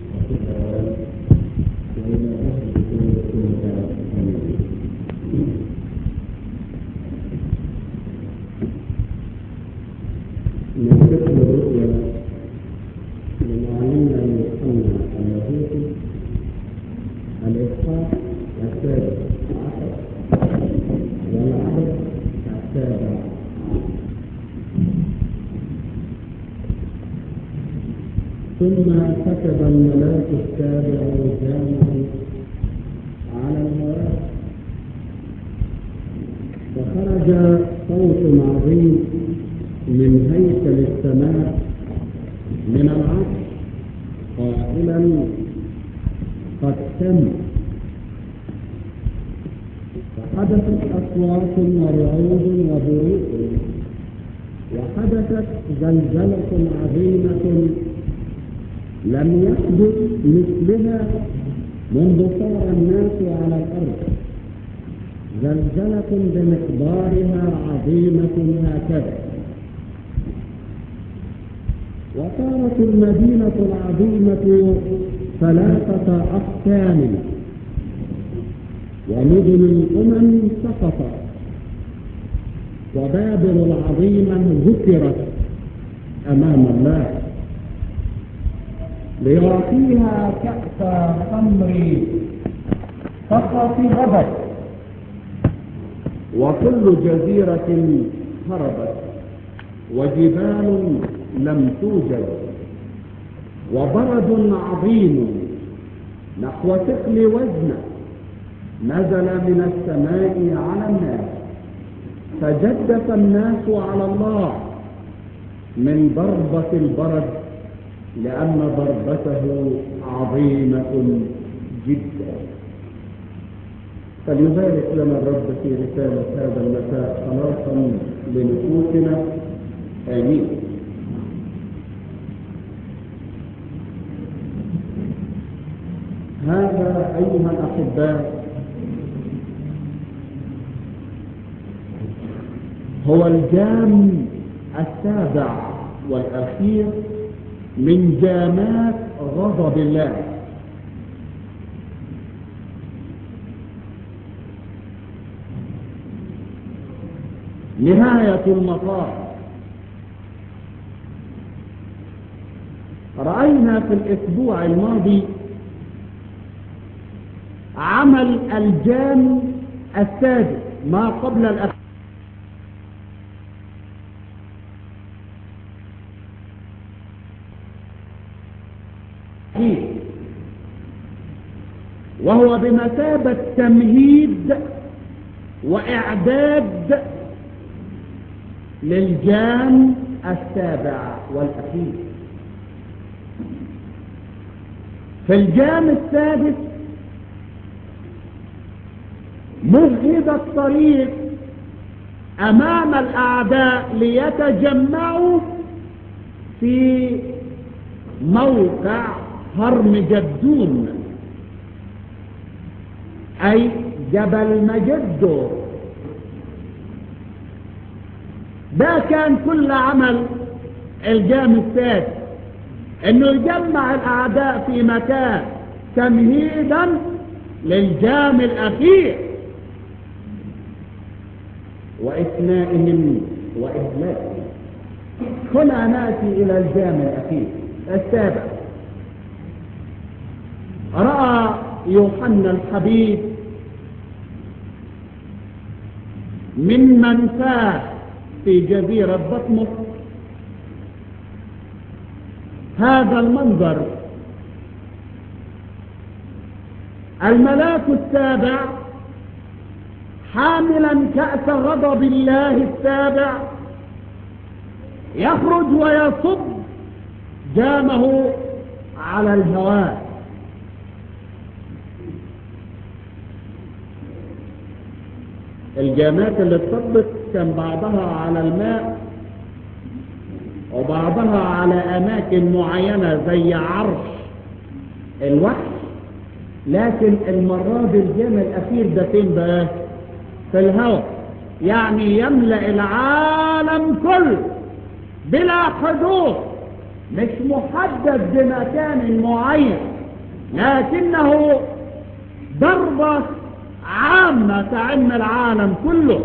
من ذكر الرؤيا لمعلمنا يوحنا اللاهوتي الإصحاح السادس عشر والعدد السابع ثم كتب الملاك السابع جامع على الهواء فخرج صوت عظيم من هيكل السماء من العرش قائلا قد تم فحدثت أصوات ورعود وبروق وحدثت زلزلة عظيمة لم يحدث مثلها منذ صار الناس على الأرض زلزلة بمقدارها عظيمة هكذا وصارت المدينة العظيمة ثلاثة أقسام ومدن الأمم سقطت وبابل العظيمة ذكرت أمام الله ليعطيها كأس خمر فقط غضب وكل جزيرة هربت وجبال لم توجد وبرد عظيم نحو ثقل وزن نزل من السماء على الناس فجدف الناس على الله من ضربة البرد لأن ضربته عظيمة جدا فليبارك لنا الرب في رسالة هذا المساء خلاصا لنفوسنا آمين هذا أيها الأحباء هو الجام السابع والأخير من جامات غضب الله نهاية المطاف رأينا في الأسبوع الماضي عمل الجام السادس ما قبل الأخير وهو بمثابة تمهيد وإعداد للجام السابع والأخير في الجام السادس مهد الطريق أمام الأعداء ليتجمعوا في موقع هرم جدون أي جبل مجدو ده كان كل عمل الجام السادس انه يجمع الاعداء في مكان تمهيدا للجام الاخير واثنائهم واهلاكهم هنا ناتي الى الجام الاخير السابع راى يوحنا الحبيب من منفاه في جزيرة بطمس هذا المنظر الملاك السابع حاملا كأس غضب الله السابع يخرج ويصب جامه على الهواء الجامات اللي اتصبت كان بعضها على الماء وبعضها على أماكن معينة زي عرش الوحش لكن المرة دي الجام الأخير ده فين بقى في الهواء يعني يملأ العالم كله بلا حدود مش محدد بمكان معين لكنه ضربة عامة تعم العالم كله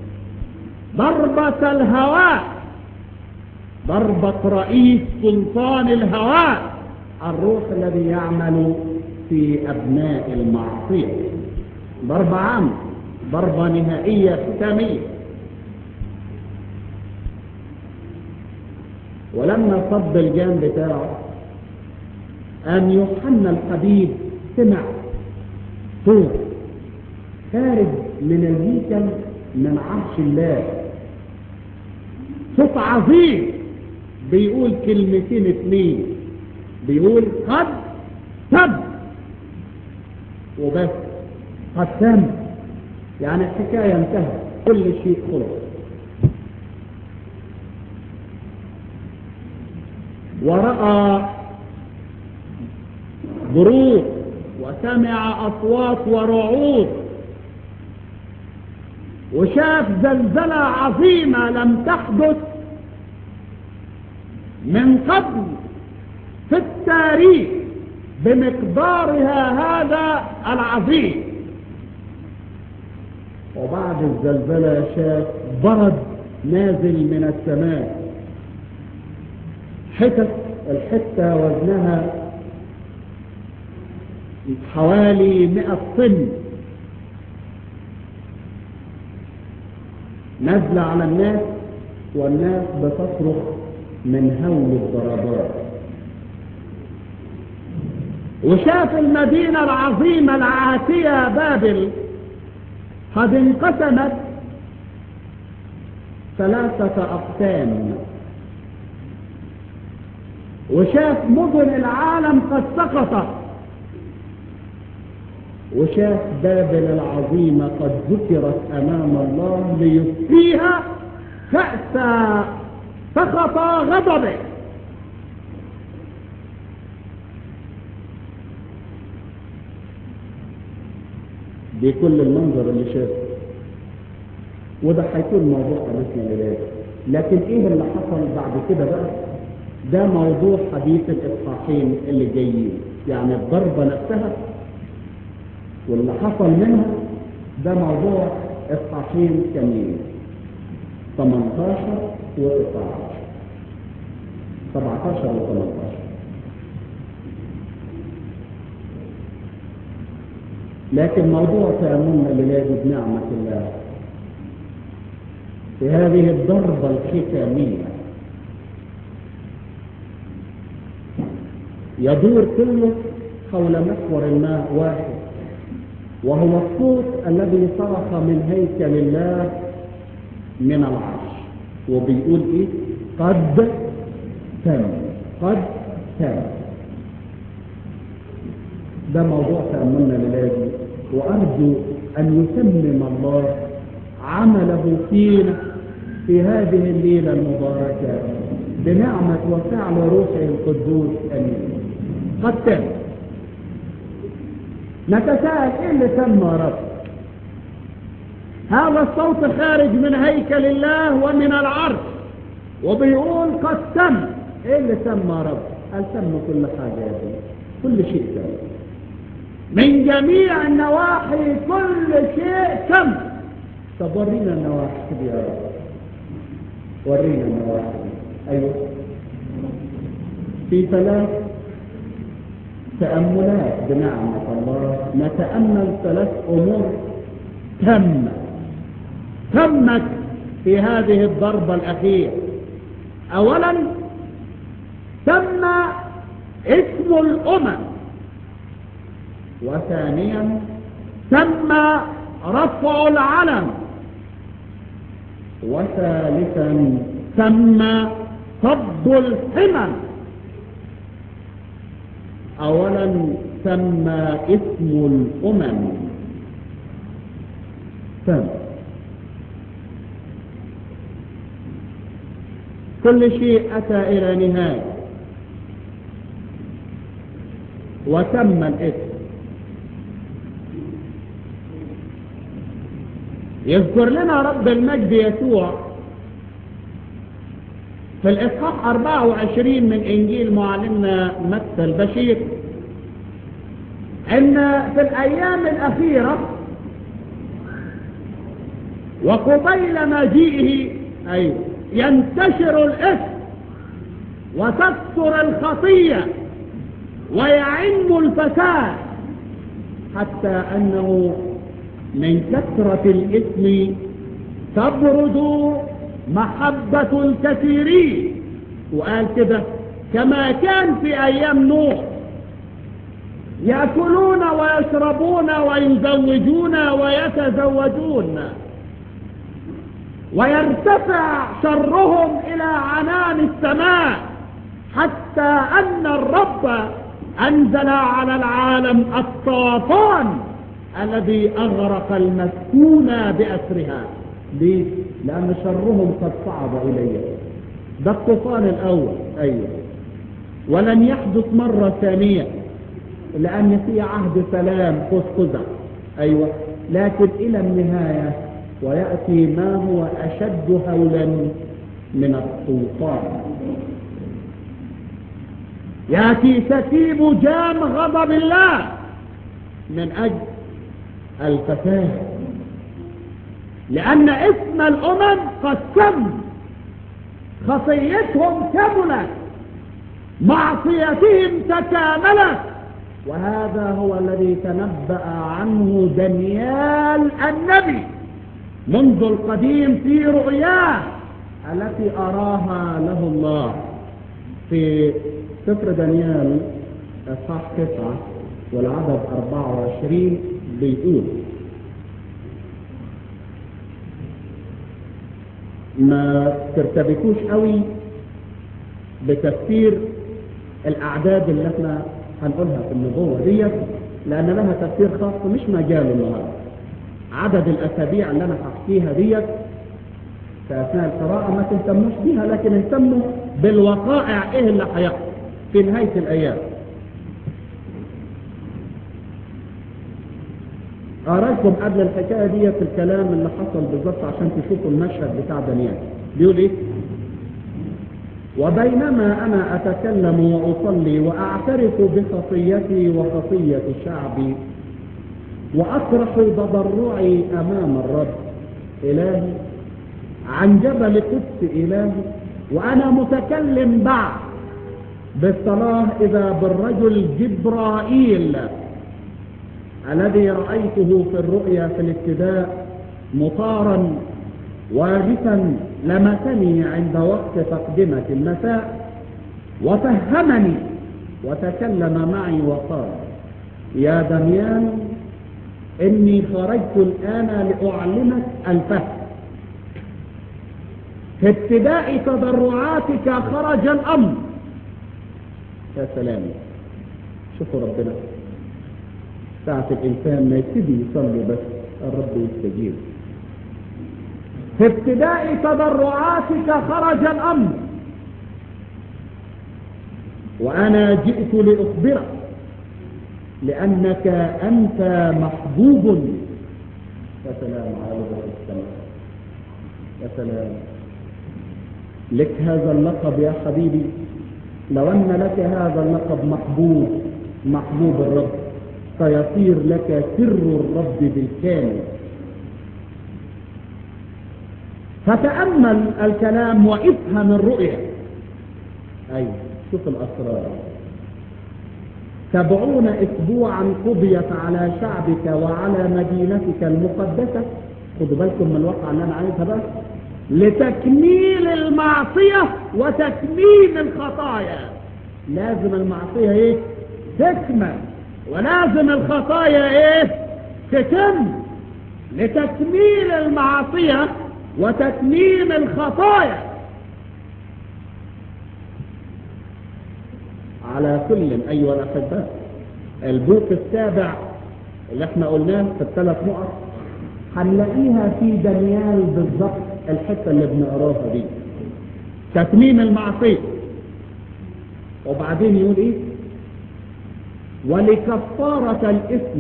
ضربة الهواء ضربة رئيس سلطان الهواء الروح الذي يعمل في أبناء المعصية ضربة عامة ضربة نهائية ختامية ولما صب الجان بتاعه أن يوحنا الحبيب سمع صوت خارج من الهيكل من عرش الله صوت عظيم بيقول كلمتين اتنين بيقول قد تم وبس قد تم يعني الحكاية انتهت كل شيء خلص ورأى بروق وسمع أصوات ورعود وشاف زلزلة عظيمة لم تحدث من قبل في التاريخ بمقدارها هذا العظيم وبعد الزلزلة شاف برد نازل من السماء حتت الحتة وزنها حوالي مئة طن نزل على الناس والناس بتصرخ من هول الضربات وشاف المدينة العظيمة العاتية بابل قد انقسمت ثلاثة أقسام وشاف مدن العالم قد سقطت وشاف بابل العظيمة قد ذكرت أمام الله ليسقيها كأس سخط غضبه دي كل المنظر اللي شافه وده هيكون موضوع حديثنا لذلك لكن ايه اللي حصل بعد كده بقى ده موضوع حديث الاصحاحين اللي جايين يعني الضربة نفسها واللي حصل منها ده موضوع اصحاحين كاملين 18 و 19 17 و 18 لكن موضوع تأملنا لله بنعمة الله في هذه الضربة الختامية يدور كله حول محور الماء واحد وهو الصوت الذي صرخ من هيكل الله من العرش وبيقول ايه قد تم قد تم ده موضوع تأملنا لله وأرجو أن يتمم الله عمله فينا في هذه الليلة المباركة بنعمة وفعل روحه القدوس أمين قد تم نتساءل ايه اللي تم يا رب هذا الصوت خارج من هيكل الله ومن العرش وبيقول قد تم ايه اللي تم يا رب قال تم كل حاجة يا ابني كل شيء تم من جميع النواحي كل شيء تم طب ورينا النواحي دي يا رب ورينا النواحي ايوه في ثلاث تأملات بنعمة الله نتأمل ثلاث أمور تم تمت في هذه الضربة الأخيرة أولا تم اسم الأمم وثانيا تم رفع العلم وثالثا تم صب الحمم اولا تم اسم الامم تم كل شيء اتى الى نهايه وتم الاسم يذكر لنا رب المجد يسوع في الإصحاح 24 من إنجيل معلمنا متى البشير ان في الايام الاخيرة وقبيل مجيئه ايوه ينتشر الاثم وتكثر الخطية ويعم الفساد حتى انه من كثرة الاثم تبرد محبة الكثيرين وقال كده كما كان في ايام نوح يأكلون ويشربون ويزوجون ويتزوجون ويرتفع شرهم إلى عنان السماء حتى أن الرب أنزل على العالم الطوفان الذي أغرق المسكون بأسرها ليه؟ لأن شرهم قد صعد إليه ده الطوفان الأول أيوه ولن يحدث مرة ثانية لأن في عهد سلام خذ خذ أيوة لكن إلى النهاية ويأتي ما هو أشد هولا من الطوفان يأتي سكيب جام غضب الله من أجل الفساد لأن اسم الأمم قد كم خطيتهم كملت معصيتهم تكاملت وهذا هو الذي تنبأ عنه دانيال النبي منذ القديم في رؤياه التي أراها له الله في سفر دانيال اصحاح تسعة والعدد 24 بيقول ما ترتبكوش قوي بتفسير الاعداد اللي احنا هنقولها في النبوة ديت لان لها تفسير خاص مش مجاله النهارده عدد الاسابيع اللي انا هحكيها ديت في اثناء القراءة ما تهتموش بيها لكن اهتموا بالوقائع ايه اللي هيحصل في نهاية الايام أراكم قبل الحكاية دي في الكلام اللي حصل بالظبط عشان تشوفوا المشهد بتاع دانيال بيقول ايه وبينما أنا أتكلم وأصلي وأعترف بخطيتي وخطية شعبي وأطرح تضرعي أمام الرب إلهي عن جبل قدس إلهي وأنا متكلم بعد بالصلاة إذا بالرجل جبرائيل الذي رأيته في الرؤيا في الابتداء مطارا واغثا لمسني عند وقت تقدمة المساء وفهمني وتكلم معي وقال يا دميان إني خرجت الآن لأعلمك الفهم في ابتداء تضرعاتك خرج الأمر يا سلام شوفوا ربنا ساعة الإنسان ما يبتدي يصلي بس الرب يستجيب في ابتداء تضرعاتك خرج الأمر وأنا جئت لأخبرك لأنك أنت محبوب يا سلام على السماء يا سلام لك هذا اللقب يا حبيبي لو أن لك هذا اللقب محبوب محبوب الرب فيصير لك سر الرب بالكامل فتأمل الكلام وافهم الرؤية أي شوف الأسرار سبعون اسبوعا قضيت على شعبك وعلى مدينتك المقدسة خدوا بالكم من الواقع اللي انا عايزها بس لتكميل المعصية وتكميل الخطايا لازم المعصية ايه تكمل ولازم الخطايا ايه تتم لتكميل المعصية وتتميم الخطايا على كل أيها الأحباء البوق السابع اللي احنا قلناه في الثلاث نقط هنلاقيها في دانيال بالظبط الحتة اللي بنقراها دي تتميم المعصية وبعدين يقول ايه ولكفارة الإثم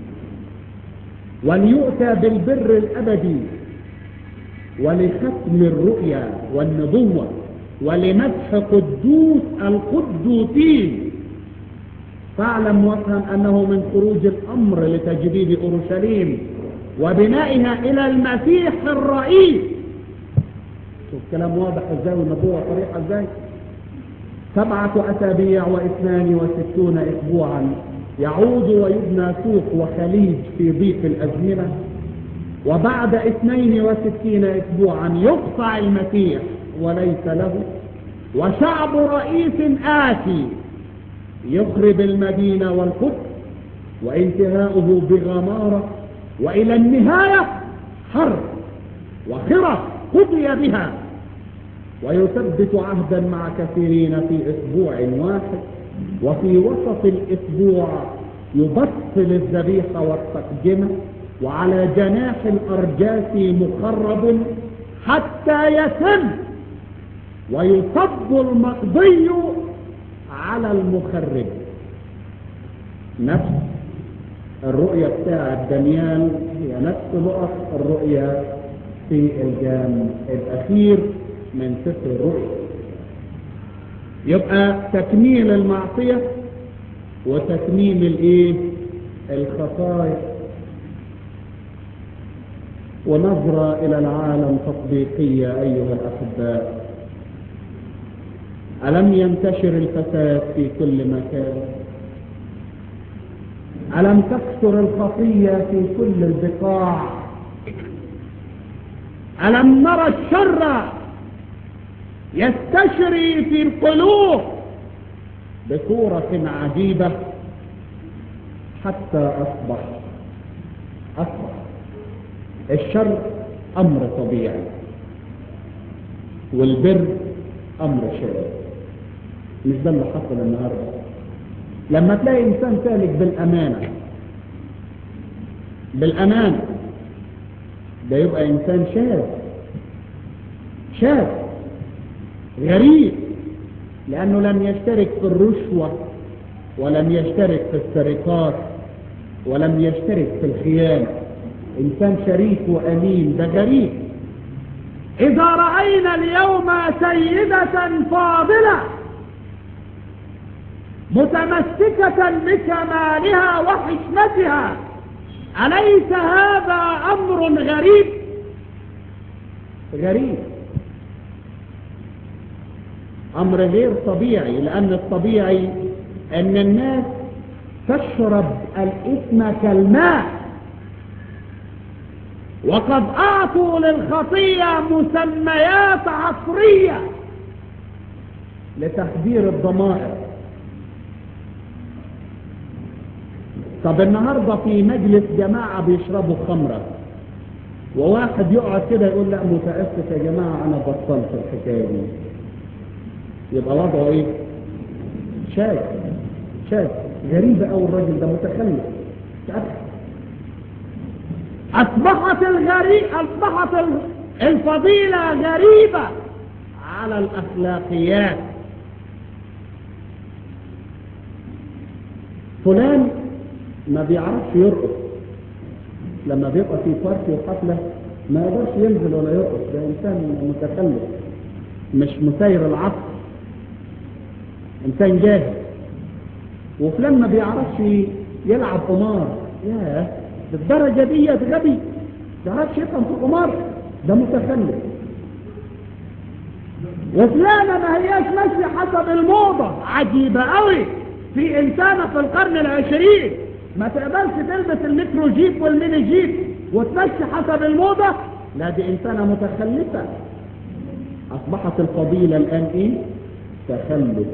وليؤتى بالبر الأبدي ولختم الرؤيا والنبوة ولمدح قدوس القدوسين فاعلم وافهم أنه من خروج الأمر لتجديد أورشليم وبنائها إلى المسيح الرئيس شوف كلام واضح ازاي والنبوة صريحة ازاي سبعة أسابيع واثنان وستون أسبوعا يعود ويبنى سوق وخليج في ضيق الأزمنة وبعد اثنين وستين أسبوعا يقطع المسيح وليس له وشعب رئيس آتي يخرب المدينة والقدس وانتهاؤه بغمارة وإلى النهاية حرب وخرف قضي بها ويثبت عهدا مع كثيرين في أسبوع واحد وفي وسط الأسبوع يبطل الذبيحة والتقدمة وعلى جناح الأرجاس مخرب حتى يتم ويصب المقضي على المخرب نفس الرؤية بتاعة دانيال هي نفس نقط الرؤية في الجام الأخير من سفر الرؤيا يبقى تكميل المعصية وتكميل الايه الخطايا ونظرة إلى العالم تطبيقية أيها الأحباء ألم ينتشر الفساد في كل مكان ألم تكثر الخطية في كل البقاع ألم نرى الشر يستشري في القلوب بصورة عجيبة حتى أصبح أصبح الشر أمر طبيعي والبر أمر شرعي مش ده اللي حصل النهارده لما تلاقي إنسان سالك بالأمانة بالأمانة ده يبقى إنسان شاذ شاذ غريب لأنه لم يشترك في الرشوة ولم يشترك في السرقات ولم يشترك في الخيانة إنسان شريك وأمين ده غريب إذا رأينا اليوم سيدة فاضلة متمسكة بكمالها وحشمتها أليس هذا أمر غريب غريب أمر غير طبيعي لأن الطبيعي أن الناس تشرب الإثم كالماء وقد أعطوا للخطية مسميات عصرية لتخدير الضمائر طب النهاردة في مجلس جماعة بيشربوا خمرة وواحد يقعد كده يقول لا متأسف يا جماعة أنا بطلت الحكاية دي يبقى وضعه إيه؟ شاذ شاذ غريبة أو الراجل ده متخلف أصبحت الغريب أصبحت الفضيلة غريبة على الأخلاقيات فلان ما بيعرفش يرقص لما بيبقى في بارتي وحفلة ما يقدرش ينزل ولا يرقص ده إنسان متخلف مش مسير العصر إنسان جاهل وفلان ما بيعرفش يلعب قمار ياه بالدرجة دي غبي ما بيعرفش يفهم في القمار ده متخلف وفلانة ما هياش ماشية حسب الموضة عجيبة قوي في إنسانة في القرن العشرين ما تقبلش تلبس المترو جيب والميني جيب وتمشي حسب الموضة لا دي إنسانة متخلفة أصبحت الفضيلة الآن إيه تخلف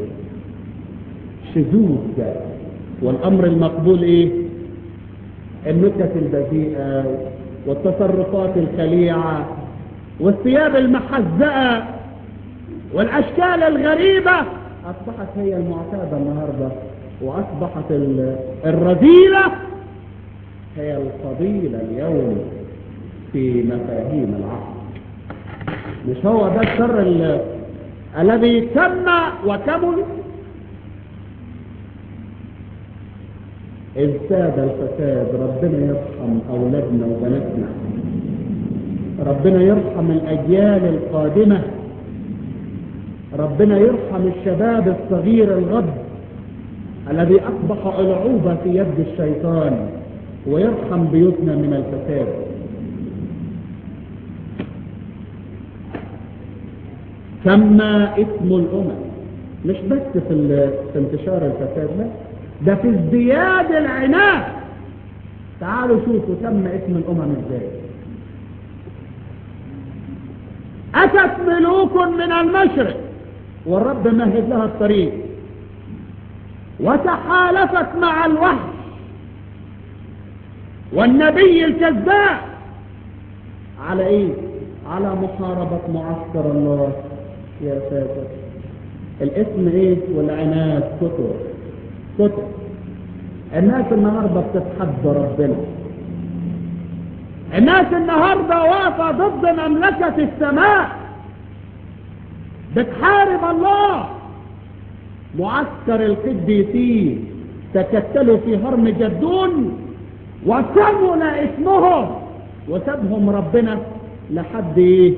شذوذ والأمر المقبول إيه النكت البذيئة والتصرفات الخليعة والثياب المحزأة والأشكال الغريبة أصبحت هي المعتادة النهاردة وأصبحت الرذيلة هي الفضيلة اليوم في مفاهيم العقل مش هو ده الشر الذي تم وكمل إذ ساد الفساد ربنا يرحم أولادنا وبناتنا ربنا يرحم الأجيال القادمة ربنا يرحم الشباب الصغير الغد الذي أصبح ألعوبة في يد الشيطان ويرحم بيوتنا من الفساد سمى اسم الأمم مش بس في, في انتشار الفساد لا ده في ازدياد العناد تعالوا شوفوا سمى اسم الأمم ازاي أتت ملوك من المشرق والرب مهد لها الطريق وتحالفت مع الوحش والنبي الكذاب على ايه على محاربة معسكر الله يا ساتر الاسم ايه والعناد كتر كتر الناس النهاردة بتتحدى ربنا الناس النهاردة واقفة ضد مملكة السماء بتحارب الله معسكر القديسين تكتلوا في هرم جدون وكمل اسمهم وسابهم ربنا لحد ايه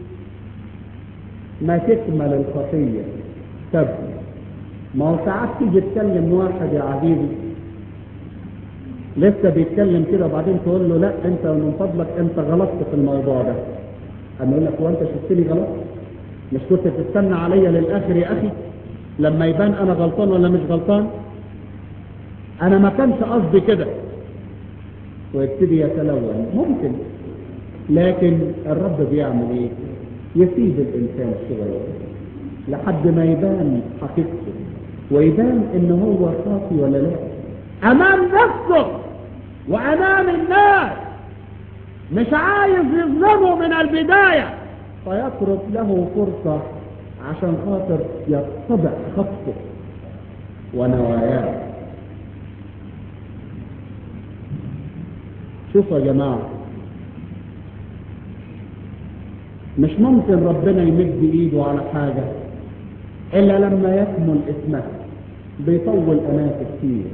ما تكمل الخطية سب ما هو ساعات تيجي تكلم واحد يا عزيزي لسه بيتكلم كده وبعدين تقول له لا انت من فضلك انت غلطت في الموضوع ده اما يقول لك هو انت شفتني غلط مش كنت تستنى عليا للاخر يا اخي لما يبان انا غلطان ولا مش غلطان انا ما كانش قصدي كده ويبتدي يتلون ممكن لكن الرب بيعمل ايه يسيب الانسان شويه لحد ما يبان حقيقته ويبان ان هو خاطي ولا لا امام نفسه وامام الناس مش عايز يظلمه من البدايه فيترك له فرصه عشان خاطر يتضع خطه ونواياه شوفوا يا جماعة مش ممكن ربنا يمد ايده على حاجة الا لما يكمل اسمها بيطول اناس كتير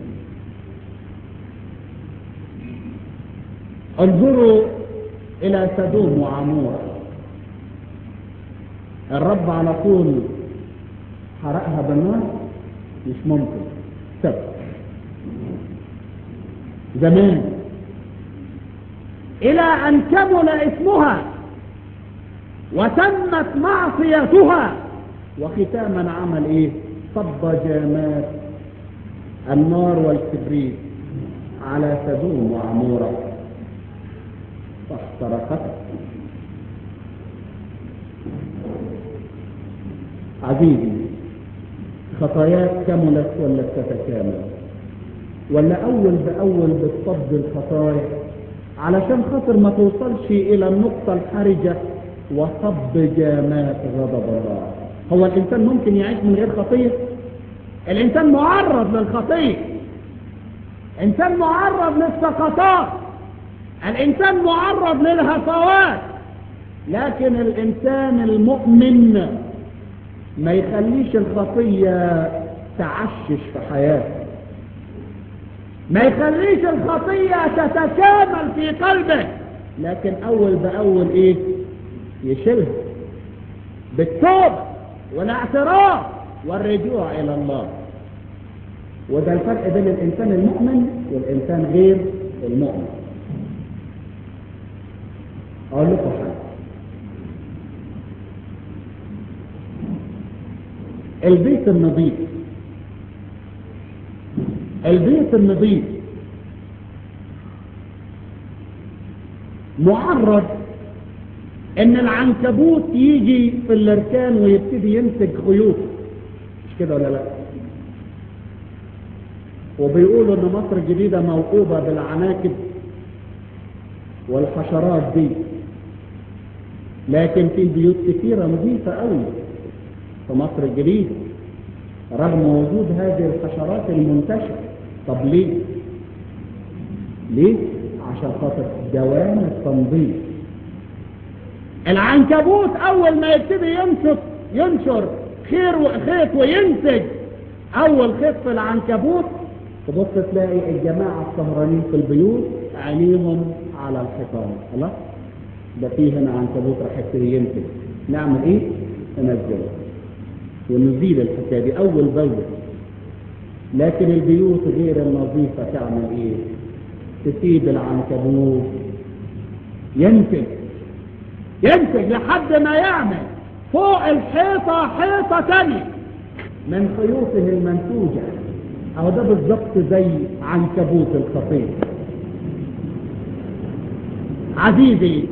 انظروا الى سدوم وعمورة الرب على طول حرقها بالنار مش ممكن سب زمان إلى أن كمل اسمها وتمت معصيتها وختاما عمل إيه صب جامات النار والكبريت على سدوم وعمورة فاحترقت عزيزي خطاياك كملت ولا تتكامل ولا أول بأول بتصب الخطايا علشان خاطر ما توصلش الى النقطة الحرجة وصب جامات غضب الله هو الانسان ممكن يعيش من غير خطية الانسان معرض للخطية انسان معرض للسقطات الانسان معرض للهفوات لكن الانسان المؤمن ما يخليش الخطية تعشش في حياته ما يخليش الخطية تتكامل في قلبه لكن أول بأول إيه يشيلها بالتوبة والاعتراف والرجوع إلى الله وده الفرق بين الإنسان المؤمن والإنسان غير المؤمن أقول لكم حاجة البيت النظيف البيت النظيف معرض ان العنكبوت يجي في الاركان ويبتدي يمسك خيوط مش كده ولا لا وبيقولوا ان مصر الجديدة موقوبة بالعناكب والحشرات دي لكن في بيوت كثيرة نظيفة قوي في مصر الجديدة رغم وجود هذه الحشرات المنتشرة طب ليه ليه عشان خاطر دوام التنظيف العنكبوت اول ما يبتدي ينشط ينشر خير وخيط وينتج اول خيط في العنكبوت تبص تلاقي الجماعة السهرانين في البيوت عينيهم على الحيطان خلاص ده فيه هنا عنكبوت راح يبتدي ينتج نعمل ايه ننزله ونزيل الحكايه دي اول باول لكن البيوت غير النظيفة تعمل ايه تسيب العنكبوت ينتج ينتج لحد ما يعمل فوق الحيطة حيطة تانية من خيوطه المنتوجة اهو ده بالظبط زي عنكبوت الخطير عزيزي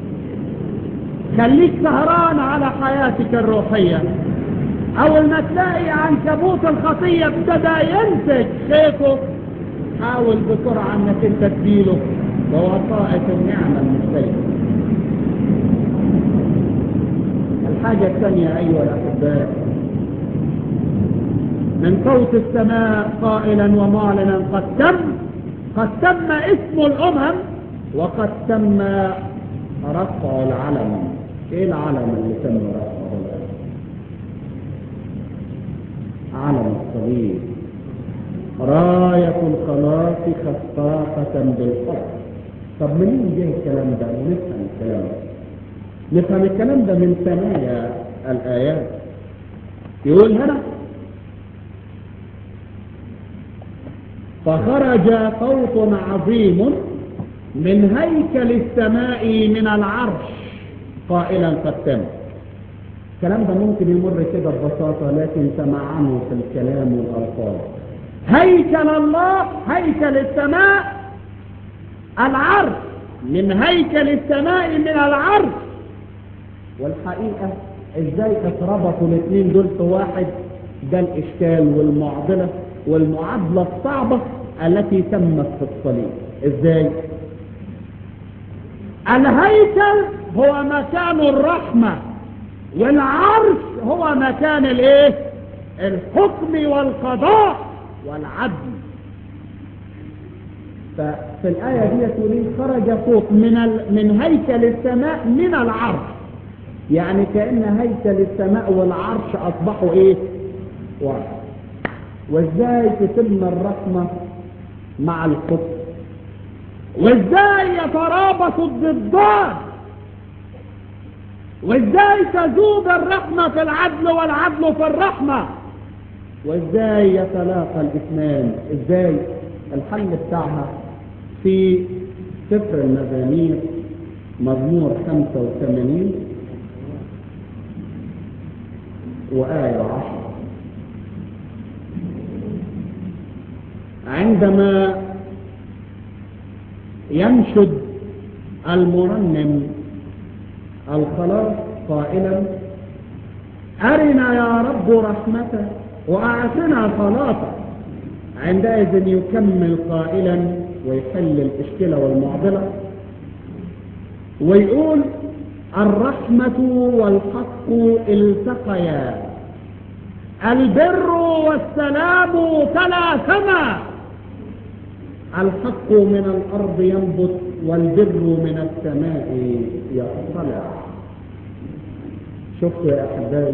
خليك سهران على حياتك الروحية اول ما تلاقي عنكبوت الخطية ابتدى ينتج خيطه حاول بسرعة انك انت تديله بوسائط النعمة المختلفة الحاجة الثانية ايها الاحباء من صوت السماء قائلا ومعلنا قد تم قد تم اسم الامم وقد تم رفع العلم ايه العلم اللي تم رفعه الان علم الصليب راية الخلاص خفافة بالحب طب منين جه الكلام ده ونفهم الكلام ده نفهم الكلام ده من ثنايا الآيات يقول هنا فخرج صوت عظيم من هيكل السماء من العرش قائلا قد تم الكلام ده ممكن يمر كده ببساطة لكن تمعنوا في الكلام والألفاظ هيكل الله هيكل السماء العرش من هيكل السماء من العرش والحقيقة ازاي اتربطوا الاثنين دول في واحد ده الاشكال والمعضلة والمعادلة الصعبة التي تمت في الصليب ازاي الهيكل هو مكان الرحمة والعرش هو مكان الايه الحكم والقضاء والعدل ففي الآية دي تقولين خرج فوق من, ال... من هيكل السماء من العرش يعني كأن هيكل السماء والعرش أصبحوا إيه واحد وإزاي تتم الرحمة مع الحكم وإزاي يترابط الضدان وإزاي تذوب الرحمة في العدل والعدل في الرحمة وإزاي يتلاقى الاثنان إزاي الحل بتاعها في سفر المزامير مزمور 85 وآية 10 عندما ينشد المرنم الخلاص قائلا أرنا يا رب رحمتك وأعطنا خلاصك عندئذ يكمل قائلا ويحل الاشكلة والمعضلة ويقول الرحمة والحق التقيا البر والسلام تلاثما الحق من الأرض ينبت والبر من السماء يطلع شفتوا يا أحبائي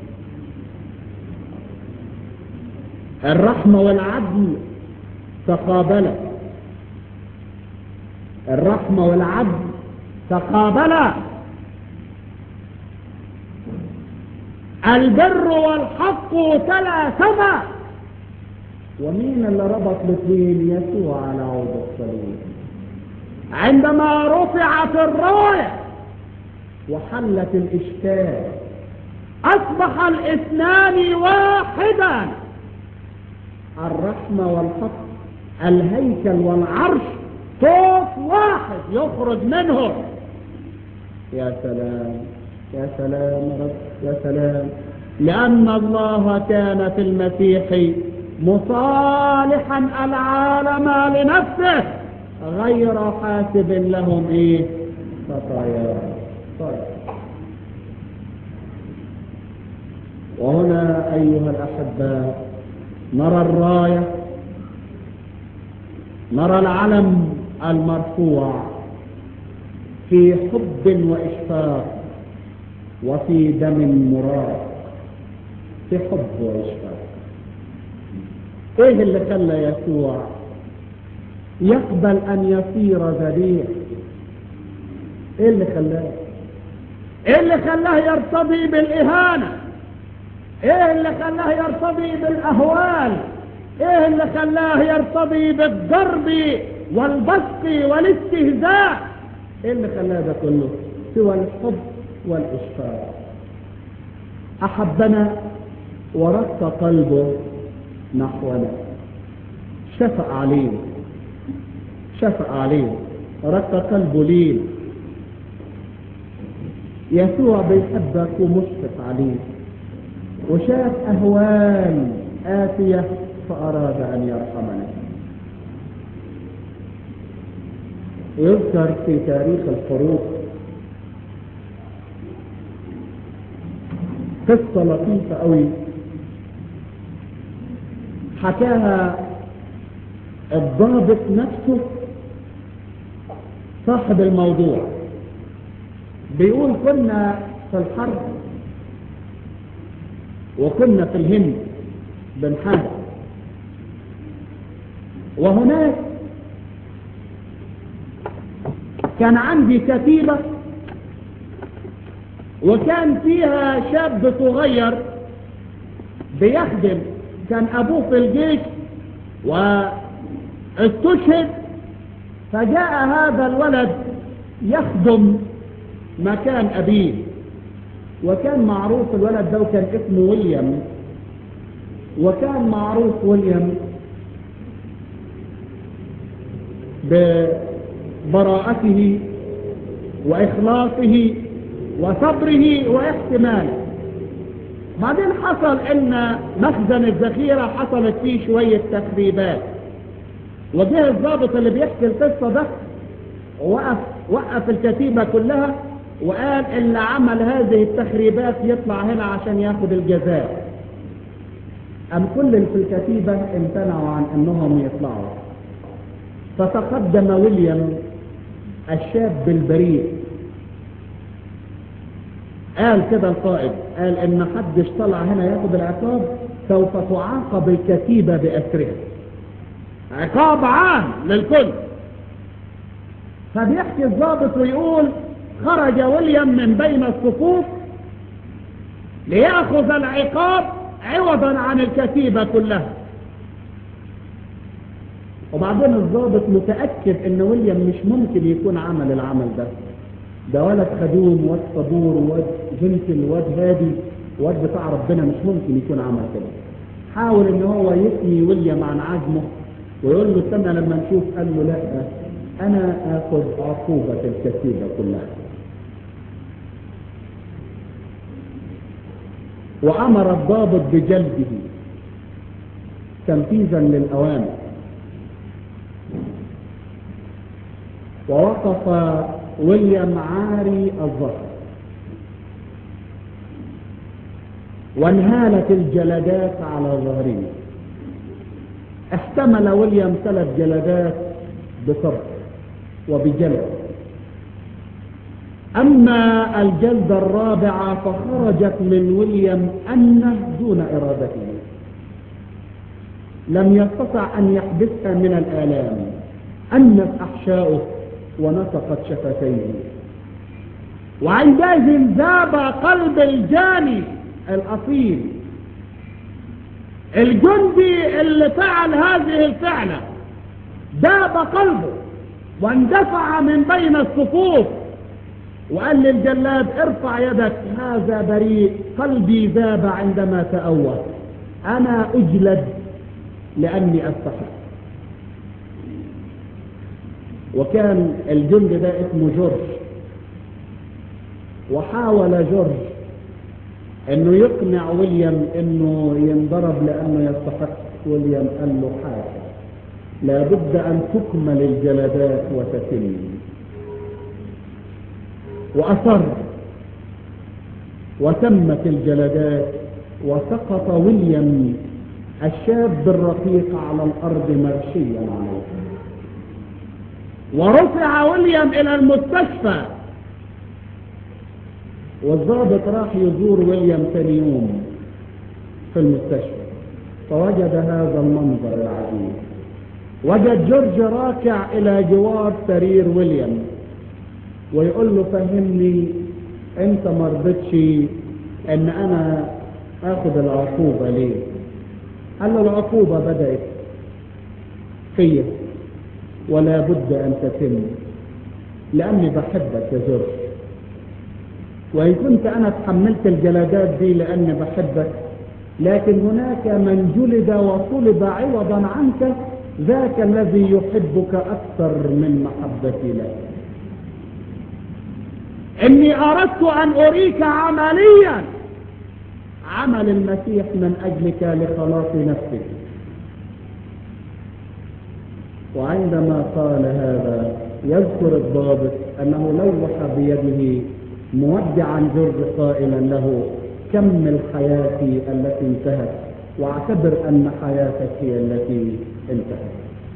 الرحمة والعدل تقابلا الرحمة والعدل تقابلا البر والحق تلاثما ومين اللي ربط الاثنين يسوع على عود الصليب عندما رفعت الرايه وحلت الاشكال اصبح الاثنان واحدا الرحمه والحق الهيكل والعرش صوت واحد يخرج منهم يا سلام يا سلام يا رب يا سلام لأن الله كان في المسيح مصالحا العالم لنفسه غير حاسب لهم ايه خطايا طيب وهنا ايها الاحباء نرى الرايه نرى العلم المرفوع في حب واشفاق وفي دم مراق في حب واشفاق ايه اللي خلى يسوع يقبل ان يصير ذبيح ايه اللي خلاه ايه اللي خلاه يرتضي بالاهانة ايه اللي خلاه يرتضي بالاهوال ايه اللي خلاه يرتضي بالضرب والبسط والاستهزاء ايه اللي خلاه ده كله سوى الحب والاشفاق احبنا ورق قلبه نحونا شفق عليه شفق عليه رق قلبه ليه يسوع بيحبك ومشفق عليك وشاف أهوال آتية فأراد أن يرحمنا ويذكر في تاريخ الحروب قصة لطيفة قوي حكاها الضابط نفسه صاحب الموضوع بيقول كنا في الحرب وكنا في الهند بنحارب وهناك كان عندي كتيبة وكان فيها شاب صغير بيخدم كان أبوه في الجيش واستشهد فجاء هذا الولد يخدم مكان أبيه وكان معروف الولد ده وكان اسمه ويليام وكان معروف ويليام ببراءته وإخلاصه وصبره واحتماله بعدين حصل ان مخزن الذخيرة حصلت فيه شوية تخريبات وجه الضابط اللي بيحكي القصة ده وقف وقف الكتيبة كلها وقال اللي عمل هذه التخريبات يطلع هنا عشان ياخد الجزاء أم كل اللي في الكتيبة امتنعوا عن انهم يطلعوا فتقدم ويليام الشاب البريء قال كده القائد قال ان حدش طلع هنا ياخد العقاب سوف تعاقب الكتيبة بأسرها عقاب عام للكل فبيحكي الضابط ويقول خرج ويليام من بين الصفوف ليأخذ العقاب عوضا عن الكتيبة كلها وبعدين الضابط متأكد ان ويليام مش ممكن يكون عمل العمل ده ده ولد خدوم واد صبور واد جنتل واد هادي واد بتاع ربنا مش ممكن يكون عمل كده حاول ان هو يثني ويليام عن عزمه ويقول له استنى لما نشوف قال له لا انا اخذ عقوبة الكتيبة كلها وامر الضابط بجلده تنفيذا للاوامر ووقف ويليام عاري الظهر وانهالت الجلدات على ظهره احتمل ويليام ثلاث جلدات بصبر وبجلد أما الجلدة الرابعة فخرجت من ويليام أنه دون إرادته لم يستطع أن يحبسها من الآلام أنت أحشاؤه ونطقت شفتيه وعندئذ ذاب قلب الجاني الأصيل الجندي اللي فعل هذه الفعلة ذاب قلبه واندفع من بين الصفوف وقال للجلاد ارفع يدك هذا بريء قلبي ذاب عندما تأوه أنا أجلد لأني أستحق وكان الجند ده اسمه جورج وحاول جورج انه يقنع ويليام انه ينضرب لانه يستحق ويليام قال له حاجة لابد ان تكمل الجلدات وتتم واصر وتمت الجلدات وسقط ويليام الشاب الرقيق على الارض مرشيا عليه ورفع ويليام الى المستشفى والضابط راح يزور ويليام ثاني يوم في المستشفى فوجد هذا المنظر العجيب وجد جورج راكع الى جوار سرير ويليام ويقول له فهمني انت ما رضيتش ان انا اخذ العقوبة ليه قال له العقوبة بدأت فيا ولا بد أن تتم لأني بحبك يا جورج وإن كنت أنا تحملت الجلدات دي لأني بحبك لكن هناك من جلد وطلب عوضا عنك ذاك الذي يحبك أكثر من محبتي لك إني أردت أن أريك عمليا عمل المسيح من أجلك لخلاص نفسك وعندما قال هذا يذكر الضابط أنه لوح بيده مودعا جرج قائلا له كمل حياتي التي انتهت واعتبر أن حياتك هي التي انتهت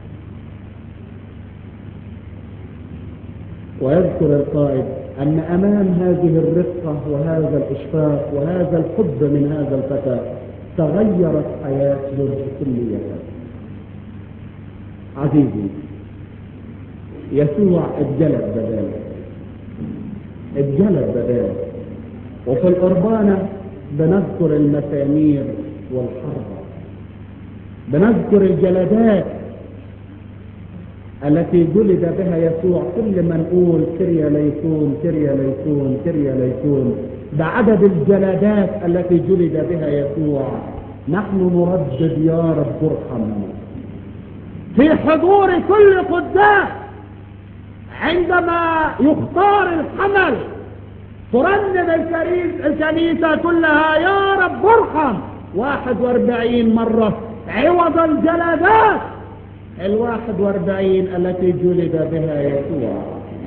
ويذكر القائد أن أمام هذه الرفقة وهذا الإشفاق وهذا الحب من هذا الفتى تغيرت حياة جورج كلية عزيزي يسوع اتجلد بداله اتجلد بداله وفي القربانة بنذكر المسامير والحرب بنذكر الجلدات التي جلد بها يسوع كل ما نقول كريا ليكون كريا ليكون كريا ليكون بعدد الجلدات التي جلد بها يسوع نحن نردد يا رب ارحمنا في حضور كل قداس عندما يختار الحمل ترنم الكنيسة كلها يا رب ارحم واحد واربعين مرة عوض الجلدات الواحد واربعين التي جلد بها يسوع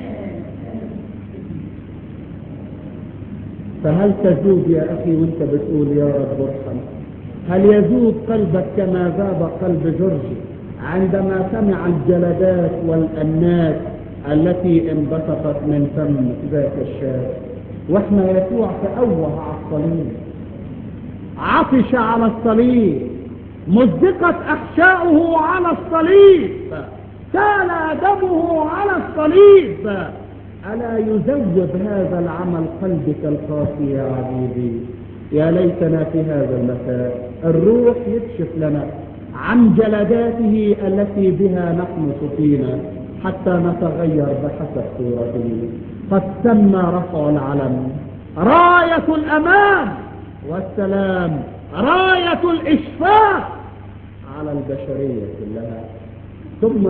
فهل تذوب يا أخي وانت بتقول يا رب ارحم هل يذوب قلبك كما ذاب قلب جورج عندما سمع الجلدات والأنات التي انبسطت من فم ذاك الشاب واحنا يسوع تأوه على الصليب عطش على الصليب مزقت أحشاؤه على الصليب سال دمه على الصليب ألا يزود هذا العمل قلبك القاسي يا عزيزي يا ليتنا في هذا المساء الروح يكشف لنا عن جلداته التي بها نحن سقينا حتى نتغير بحسب صورته قد تم رفع العلم راية الأمان والسلام راية الإشفاق على البشرية كلها ثم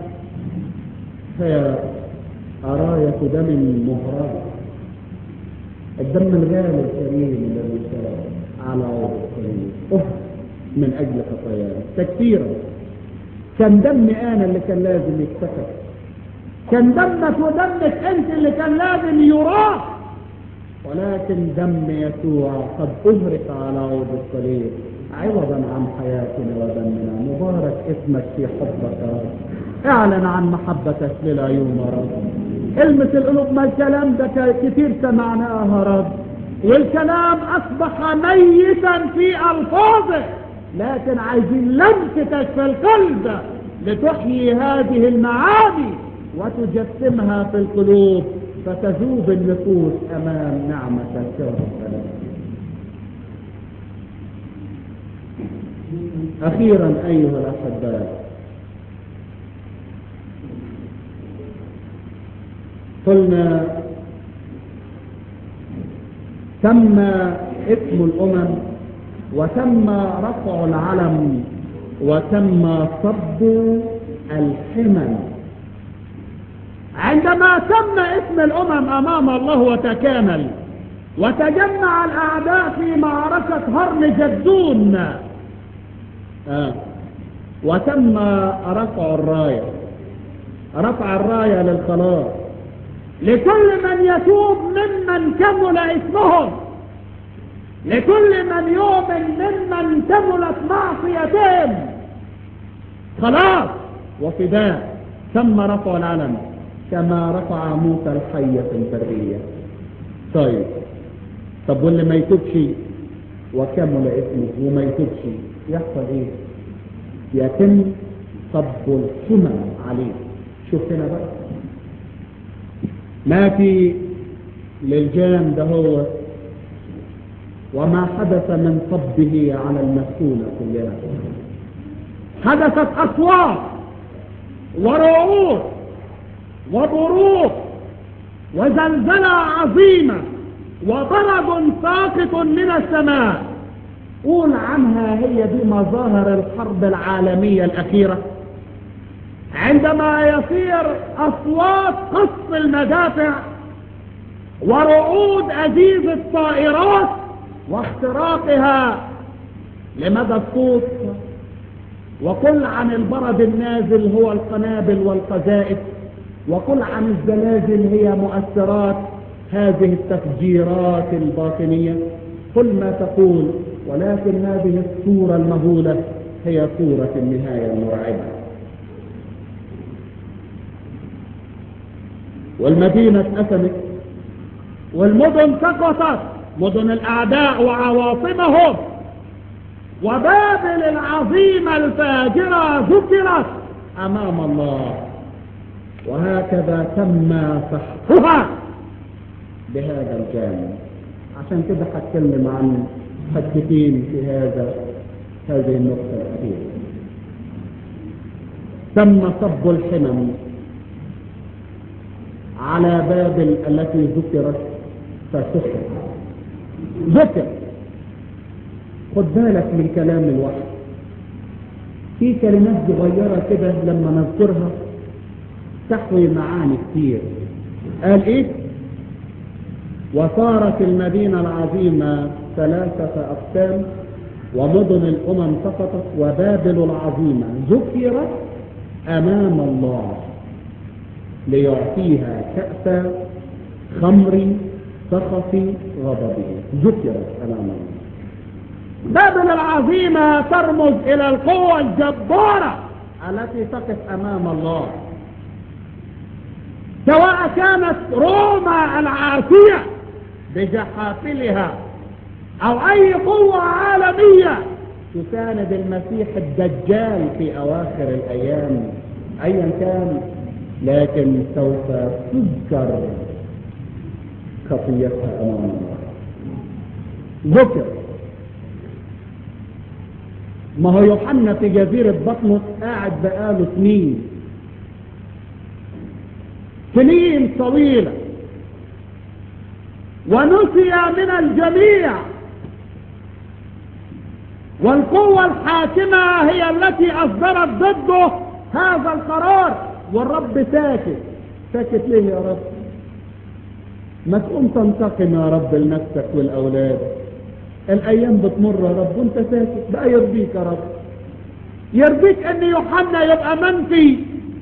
هي راية دم مهرب الدم الغالي الكريم الذي سال على عود الصليب أه من أجل خطايانا تكثيرا كان دمي أنا اللي كان لازم يتسكت كان دمك ودمك أنت اللي كان لازم يراق ولكن دم يسوع قد أهرق على عود الصليب عوضا عن حياتنا ودمنا مبارك اسمك في حبك يا رب اعلن عن محبتك للعيون يا رب المس القلوب ما الكلام ده كتير سمعناه يا رب والكلام اصبح ميتا في الفاظه لكن عايزين لمستك في القلب لتحيي هذه المعاني وتجسمها في القلوب فتذوب النفوس امام نعمتك يا رب اخيرا ايها الاحباء قلنا تم اسم الامم وتم رفع العلم وتم صب الحمل عندما تم اسم الامم امام الله وتكامل وتجمع الاعداء في معركة هرم جدون آه. وتم رفع الراية رفع الراية للخلاص لكل من يتوب ممن كمل اسمهم لكل من يؤمن ممن كملت معصيتهم خلاص وفداء تم رفع العلم كما رفع موسى الحية في البرية طيب طب واللي ما يتوبش وكمل اسمه وما يتوبش يحصل ايه يتم صب الحمم عليه شوف هنا بقى ما في للجان ده هو وما حدث من صبه على المسكونة كلها حدثت أصوات ورعود وبروق وزلزلة عظيمة وبرد ساقط من السماء قول عنها هي دي مظاهر الحرب العالمية الأخيرة عندما يصير أصوات قصف المدافع ورعود أزيز الطائرات واختراقها لمدى الصوت وقل عن البرد النازل هو القنابل والقذائف وقل عن الزلازل هي مؤثرات هذه التفجيرات الباطنية كل ما تقول ولكن هذه الصورة المهولة هي صورة النهاية المرعبة والمدينة اتقسمت والمدن سقطت مدن الأعداء وعواصمهم وبابل العظيمة الفاجرة ذكرت أمام الله وهكذا تم سحقها بهذا الجانب عشان كده هتكلم عن حدتين في هذا هذه النقطة الأخيرة تم صب الحمم على بابل التي ذكرت فسحر ذكر خد بالك من كلام الوحي في كلمات صغيرة كده لما نذكرها تحوي معاني كتير قال ايه وصارت المدينة العظيمة ثلاثة أقسام ومدن الأمم سقطت وبابل العظيمة ذكرت أمام الله ليعطيها كأس خمر سخط غضبه ذكرت أمام الله بابل العظيمة ترمز إلى القوة الجبارة التي تقف أمام الله سواء كانت روما العاتية بجحافلها أو أي قوة عالمية تساند المسيح الدجال في أواخر الأيام أيا كان لكن سوف تذكر خطيتها أمام الله ذكر ما هو يوحنا في جزيرة بطمس قاعد بقاله سنين سنين طويلة ونسي من الجميع والقوة الحاكمة هي التي أصدرت ضده هذا القرار والرب ساكت ساكت ليه يا رب ما تقوم تنتقم يا رب لنفسك والأولاد الأيام بتمر يا رب وانت ساكت بقى يرضيك يا رب يرضيك ان يوحنا يبقى منفي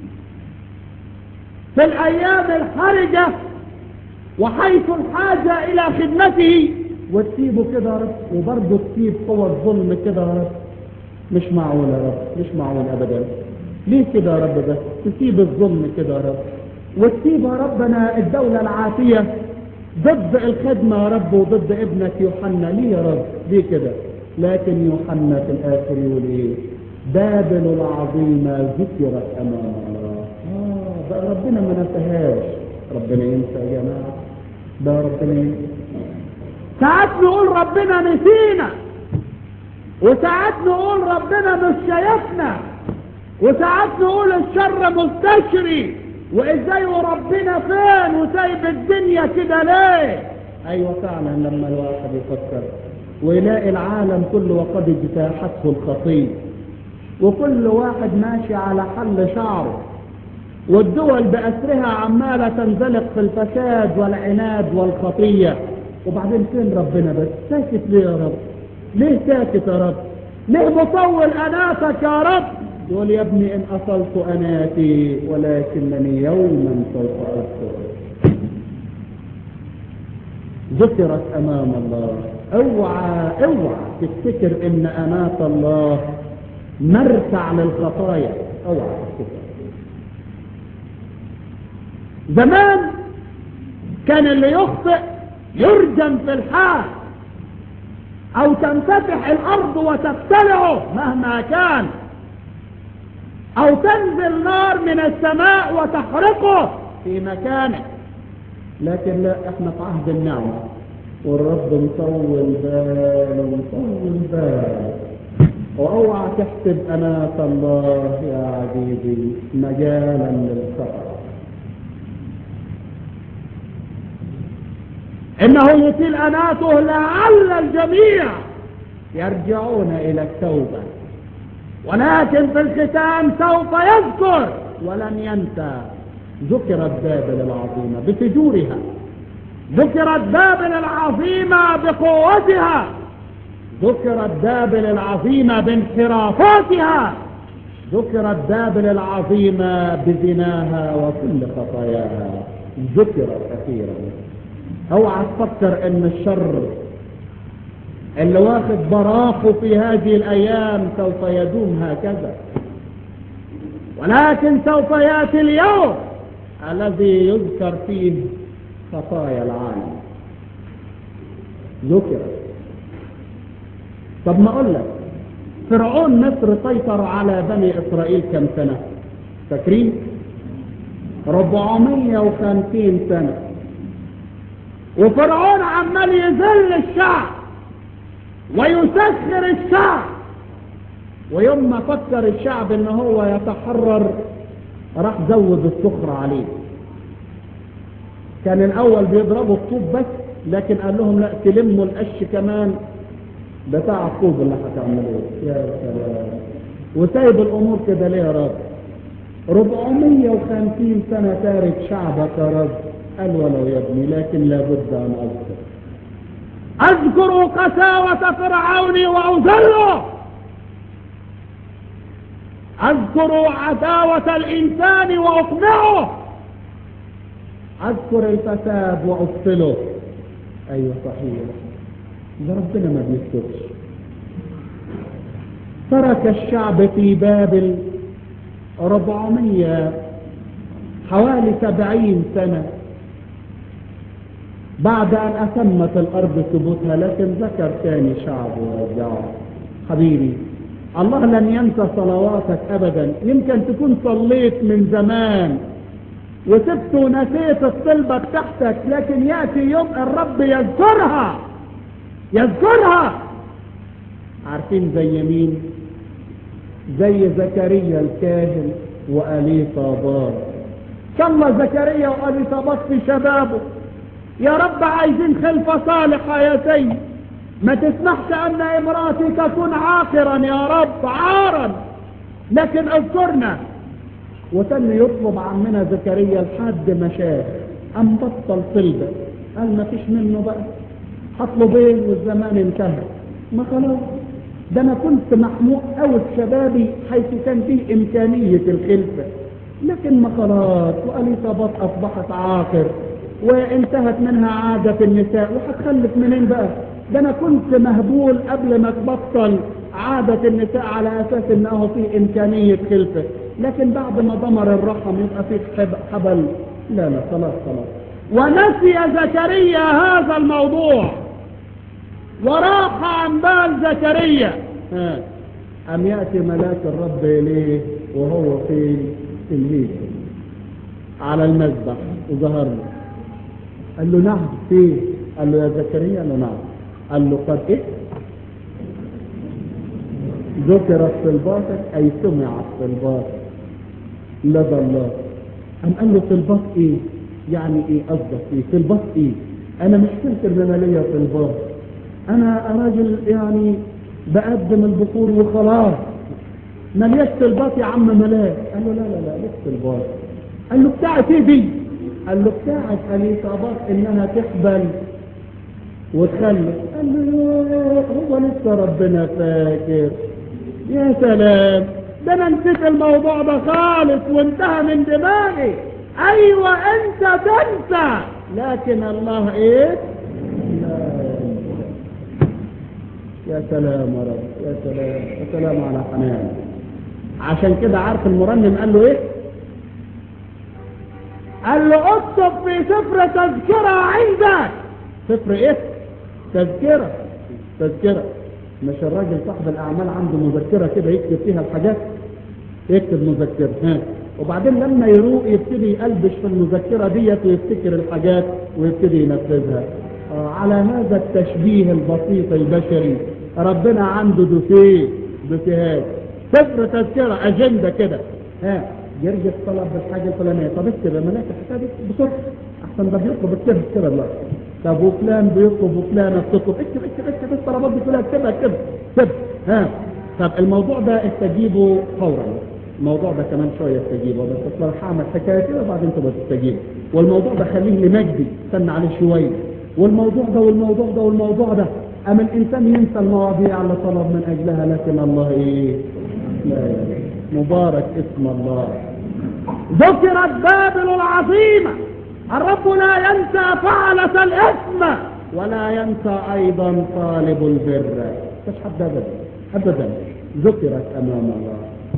في الأيام الحرجة وحيث الحاجة إلى خدمته وتسيبه كده يا رب وبرضه تسيب قوة الظلم كده يا رب مش معقول يا رب مش معقول أبدا ليه كده يا رب بس تسيب الظلم كده يا رب وتسيب يا ربنا الدولة العافية ضد الخدمة يا رب وضد ابنك يوحنا ليه يا رب ليه كده لكن يوحنا في الآخر يقول ايه بابل العظيمة ذكرت أمام الله آه بقى ربنا ما نساهاش ربنا ينسى يا جماعة ده ربنا ينسى ساعات نقول ربنا نسينا وساعات نقول ربنا مش شايفنا وساعات نقول الشر مستشري وازاي وربنا فين وسايب الدنيا كده ليه ايوه فعلا لما الواحد يفكر ويلاقي العالم كله وقد اجتاحته الخطيه وكل واحد ماشي على حل شعره والدول بأسرها عمالة تنزلق في الفساد والعناد والخطية وبعدين فين ربنا بس ساكت ليه يا رب ليه ساكت يا رب ليه مطول أناتك يا رب يقول يا ابني إن أصلت أناتي ولكنني يوما سوف أذكر ذكرت أمام الله اوعى اوعى تفتكر ان أنات الله مرتع للخطايا اوعى تفتكر زمان كان اللي يخطئ يرجم في الحال او تنفتح الارض وتبتلعه مهما كان او تنزل نار من السماء وتحرقه في مكانه لكن لا احنا في عهد النعمة والرب مطول بال مطول بال واوعى تحسب اناة الله يا عزيزي مجالا للخطأ انه يطيل اناته لعل الجميع يرجعون الى التوبة ولكن في الختام سوف يذكر ولن ينسى ذكرت بابل العظيمة بفجورها ذكرت بابل العظيمة بقوتها ذكرت بابل العظيمة بانحرافاتها ذكرت بابل العظيمة بزناها وكل خطاياها ذكرت كثيرا اوعى تفكر ان الشر اللي واخد براقه في هذه الايام سوف يدوم هكذا ولكن سوف ياتي اليوم الذي يذكر فيه خطايا العالم ذكرت طب ما اقول لك فرعون مصر سيطر على بني اسرائيل كم سنة فاكرين 450 سنة وفرعون عمال يذل الشعب ويسخر الشعب ويوم ما فكر الشعب ان هو يتحرر راح زود السخرة عليه كان الاول بيضربوا الطوب بس لكن قال لهم لا تلموا القش كمان بتاع الطوب اللي هتعملوه يا سلام وسايب الامور كده ليه يا رب 450 سنة تارك شعبك يا رب قال ولو يا ابني لكن لابد ان اذكر اذكر قساوة فرعون واذله اذكر عداوة الانسان واقنعه اذكر الفساد وافصله ايوه صحيح ده ربنا ما بيسكتش ترك الشعب في بابل ربعمية حوالي سبعين سنة بعد أن أتمت الأرض ثبوتها لكن ذكر ثاني شعب ورجعه حبيبي الله لن ينسى صلواتك أبدا يمكن تكون صليت من زمان وسبت ونسيت الطلبة بتاعتك لكن يأتي يوم الرب يذكرها يذكرها عارفين زي مين زي زكريا الكاهن وأليصابات صلى زكريا وأليصابات في شبابه يا رب عايزين خلفة صالحة يا سيد ما تسمحش أن امرأتي تكون عاقرا يا رب عارا لكن اذكرنا وتم يطلب عمنا زكريا لحد ما شاف أم بطل طلبة قال ما فيش منه بقى هطلبين والزمان انتهى ما خلاص ده انا كنت محموق قوي في شبابي حيث كان فيه امكانية الخلفة لكن ما خلاص واليصابات اصبحت عاقر وانتهت منها عادة النساء وهتخلف منين بقى ده انا كنت مهبول قبل ما تبطل عادة النساء على اساس انه في امكانية خلفة لكن بعد ما ضمر الرحم يبقى فيه حبل لا لا خلاص خلاص ونسي زكريا هذا الموضوع وراح عن بال زكريا ها. أم يأتي ملاك الرب إليه وهو في الهيكل على المذبح وظهر له قال له نعم فيه قال له يا زكريا قال له نعم قال له قد إيه ذكرت في الباطل أي سمعت في الباطل لدى الله أم قال له في الباطل إيه يعني إيه قصدك إيه في الباطل إيه أنا مش فاكر إن أنا ليا في الباطل انا راجل يعني بقدم البخور وخلاص مليش طلبات يا عم ملاك قال له لا لا لا ليش طلبات قال له بتاعت ايه دي قال له بتاعت اليصابات انها تحبل وتخلف قال له هو لسه ربنا فاكر يا سلام ده انا نسيت الموضوع ده خالص وانتهى من دماغي ايوه انت تنسى لكن الله ايه لا يا سلام يا رب يا سلام يا سلام على حنان عشان كده عارف المرنم قال له ايه قال له اكتب في سفر تذكرة عندك سفر ايه تذكرة تذكرة مش الراجل صاحب الاعمال عنده مذكرة كده يكتب فيها الحاجات يكتب مذكرة ها وبعدين لما يروق يبتدي يقلبش في المذكرة ديت ويفتكر الحاجات ويبتدي ينفذها آه على هذا التشبيه البسيط البشري ربنا عنده دوسيه دوسيهات صفر تذكرة أجندة كده ها يرجع طلب بالحاجة الفلانية طب اكتب يا ملاك الحساب بسرعة أحسن ده بيطلب اكتب كده دلوقتي طب وفلان بيطلب وفلانة بتطلب اكتب اكتب اكتب الطلبات دي كلها اكتبها اكتبها اكتب ها طب الموضوع ده استجيبه فورا الموضوع ده كمان شوية استجيبه بس اصلا هعمل حكاية كده وبعدين تبقى تستجيب والموضوع ده خليه لمجدي استنى عليه شوية والموضوع ده والموضوع ده والموضوع ده أما الإنسان ينسى المواضيع اللي طلب من أجلها لكن الله إيه لا مبارك اسم الله ذكرت بابل العظيمة الرب لا ينسى فعلة الإثم ولا ينسى أيضا طالب البر مش حد أبدا أبدا ذكرت أمام الله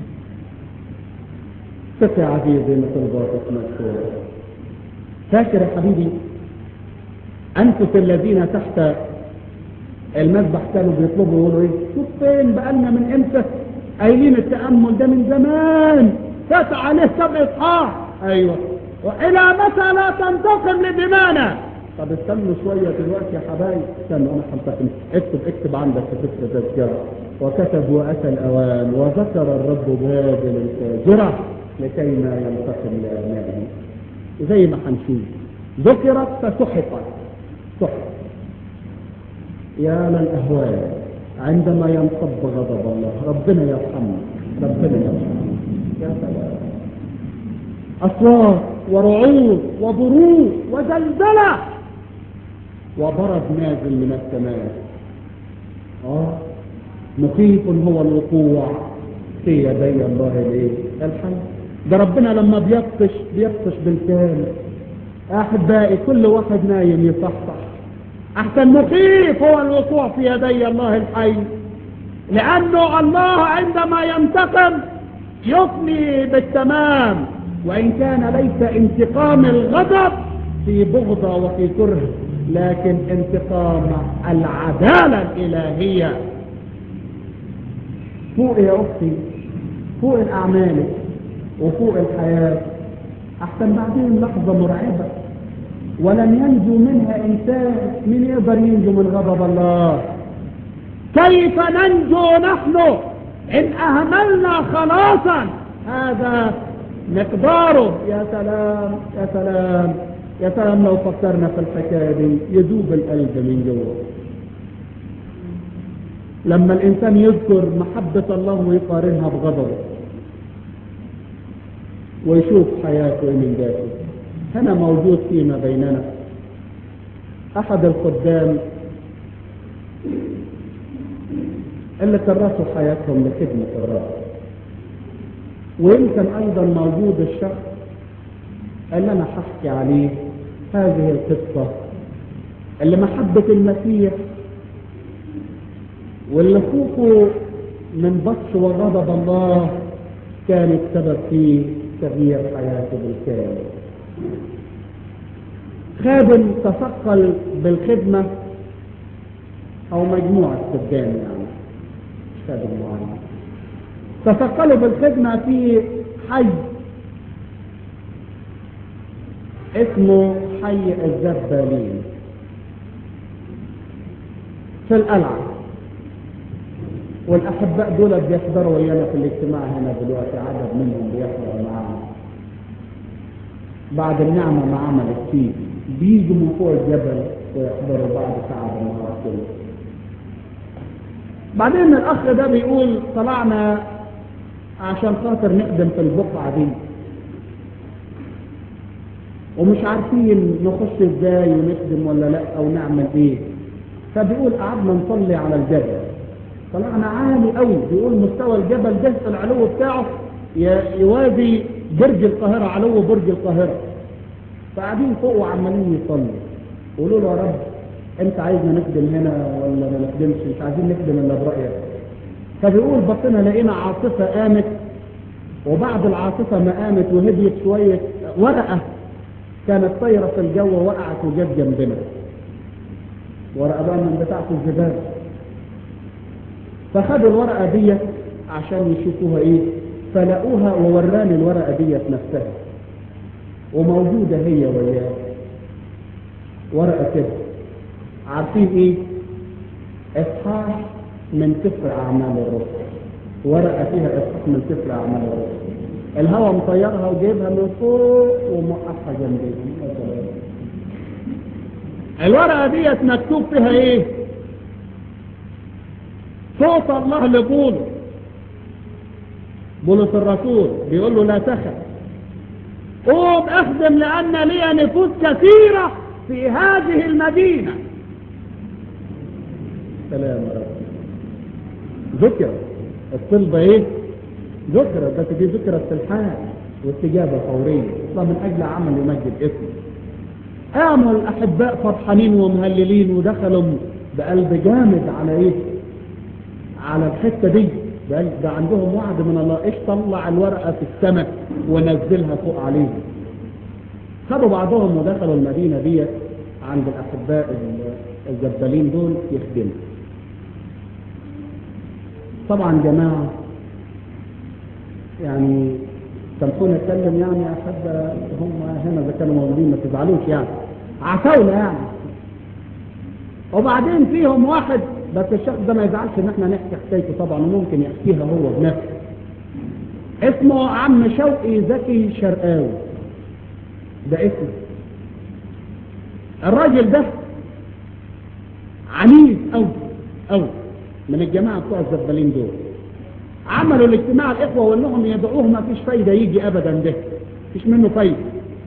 ست عزيزي مثل باطس مشهور فاكر يا حبيبي أنفس الذين تحت المذبح كانوا بيطلبوا يقولوا ايه شوف فين بقالنا من امتى قايلين التأمل ده من زمان فات عليه سبع اصحاح ايوه والى متى لا تنتقم لدمانا طب استنوا شوية دلوقتي يا حبايب استنوا انا هنتقم اكتب اكتب عندك في فكرة تذكرة وكتب واتى الاوان وذكر الرب بابل الفاجرة لكي ما ينتقم لابنائه زي ما هنشوف ذكرت فسحقت سحقت يا للأهوال عندما ينصب غضب الله ربنا يرحمنا ربنا يرحمنا يا سلام أصوات ورعود وبروق وزلزلة وبرد نازل من السماء آه مخيف هو الوقوع في يدي الله الايه الحي ده ربنا لما بيبطش بيبطش بالكامل احبائي كل واحد نايم يصحصح احسن مخيف هو الوقوع في يدي الله الحي لانه الله عندما ينتقم يفني بالتمام وان كان ليس انتقام الغضب في بغضة وفي كره لكن انتقام العدالة الالهية فوق يا اختي فوق الاعمال وفوق الحياة احسن بعدين لحظة مرعبة ولن ينجو منها إنسان من يقدر ينجو من غضب الله كيف ننجو نحن إن أهملنا خلاصا هذا مقداره يا سلام يا سلام يا سلام لو فكرنا في الحكاية دي يذوب القلب من جوه لما الإنسان يذكر محبة الله ويقارنها بغضبه ويشوف حياته من ذاته هنا موجود فيما بيننا أحد الخدام اللي كرسوا حياتهم لخدمة الرب ويمكن أيضا موجود الشخص اللي أنا ححكي عليه هذه القصة اللي محبة المسيح واللي خوفه من بطش وغضب الله كانت سبب في تغيير حياته بالكامل خادم تثقل بالخدمة أو مجموعة خدام يعني مش خادم معين تثقلوا بالخدمة في حي اسمه حي الزبالين في القلعة والأحباء دول بيحضروا ويانا في الاجتماع هنا دلوقتي عدد منهم بيحضر معانا بعد النعمة ما عملت فيه بيجوا من فوق الجبل ويحضروا بعد ساعة بالنهار كله بعدين الأخ ده بيقول طلعنا عشان خاطر نخدم في البقعة دي ومش عارفين نخش ازاي ونخدم ولا لا او نعمل ايه فبيقول قعدنا نصلي على الجبل طلعنا عالي قوي بيقول مستوى الجبل ده العلو بتاعه يوازي برج القاهرة علو برج القاهرة فقاعدين فوق وعمالين يصلوا قولوا له يا رب انت عايزنا نخدم هنا ولا ما نخدمش مش عايزين نخدم الا برأيك فبيقول بطنا لقينا عاصفة قامت وبعد العاصفة ما قامت وهديت شوية ورقة كانت طايرة في الجو وقعت وجت جنبنا ورقة بقى من بتاعة الزبالة فخدوا الورقة دي عشان يشوفوها ايه فلقوها ووراني الورقة دي نفسها وموجودة هي وياه ورقة كده عارفين ايه اصحاح من سفر اعمال الرسل ورقه فيها اصحاح من سفر اعمال الرسل الهواء مطيرها وجايبها من فوق وموقفها جنبيهم الورقه ديت مكتوب فيها ايه صوت الله لبولس بولس الرسول بيقول له لا تخف قوم اخدم لان لي نفوس كثيره في هذه المدينه سلام يا رب ذكر الطلبة ايه ذكرت بس دي ذكرت في الحال واستجابة فورية من اجل عمل يمجد اسمه قاموا الاحباء فرحانين ومهللين ودخلوا بقلب جامد على ايه على الحتة دي ده عندهم وعد من الله ايش طلع الورقة في السماء ونزلها فوق عليهم خدوا بعضهم ودخلوا المدينة ديت عند الاحباء الزبالين دول يخدموا طبعا جماعة يعني سامحوني اتكلم يعني احب هم هنا اذا كانوا موجودين ما تزعلوش يعني عتاولة يعني وبعدين فيهم واحد بس الشخص ده ما يزعلش ان احنا نحكي حكايته طبعا وممكن يحكيها هو بنفسه اسمه عم شوقي زكي شرقاوي ده اسمه الراجل ده عنيف قوي قوي من الجماعة بتوع الزبالين دول عملوا الاجتماع الإخوة وإنهم يدعوه ما فيش فايدة يجي أبدا ده فيش منه فايدة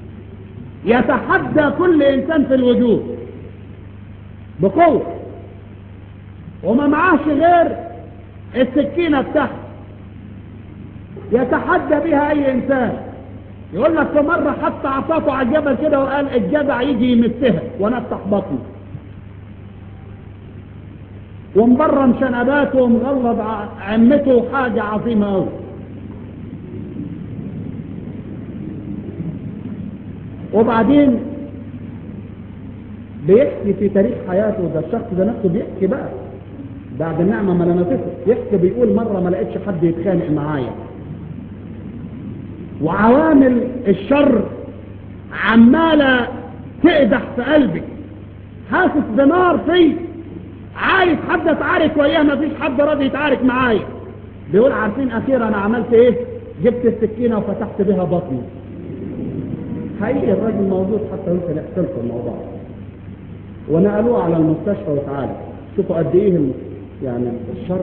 يتحدى كل إنسان في الوجود بقوة وما معاش غير السكينة بتاعته يتحدى بها أي إنسان يقول لك في مرة حتى عصاته على الجبل كده وقال الجدع يجي يمسها ونفتح بطنه ومبرم شنباته ومغلظ عمته حاجة عظيمة أوي وبعدين بيحكي في تاريخ حياته ده الشخص ده نفسه بيحكي بقى بعد النعمة ما لمسته يحكي بيقول مرة ما لقيتش حد يتخانق معايا وعوامل الشر عمالة تقدح في قلبي حاسس بنار فيه عايز حد اتعارك وياه ما فيش حد راضي يتعارك معايا بيقول عارفين اخيرا انا عملت ايه جبت السكينة وفتحت بها بطني حقيقي الراجل موجود حتى يمكن يحصل في الموضوع ونقلوه على المستشفى وتعالى شوفوا قد ايه يعني الشر